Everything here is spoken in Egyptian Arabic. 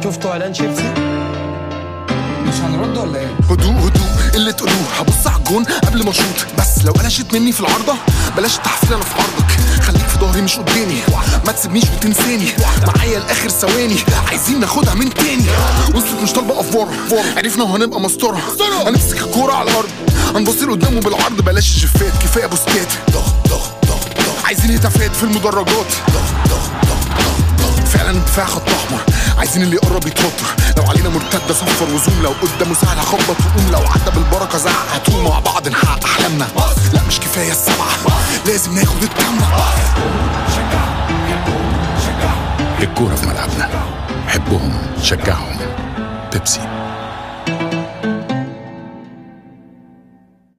شفتوا اعلان شيبسي مش هنرد ولا ايه؟ هدوء هدوء اللي تقولوه هبص على الجون قبل ما اشوط بس لو قلشت مني في العارضه بلاش تحفيل انا في عرضك خليك في ظهري مش قدامي ما تسيبنيش وتنساني معايا الاخر ثواني عايزين ناخدها من تاني وصلت مش طالبه افوره عرفنا وهنبقى مسطره هنمسك الكوره على الارض هنبص لقدامه بالعرض بلاش الجفات كفايه بوستات عايزين هتافات في المدرجات فعلا دفاع خط احمر عايزين اللي يقرب يتوتر لو علينا مرتده صفر وزوم لو قدامه سهل هخبط وقوم لو عدى بالبركه زعق هتقوم مع بعض نحقق احلامنا لا مش كفايه السبعه لازم ناخد التامنه الكوره في ملعبنا حبهم شجعهم بيبسي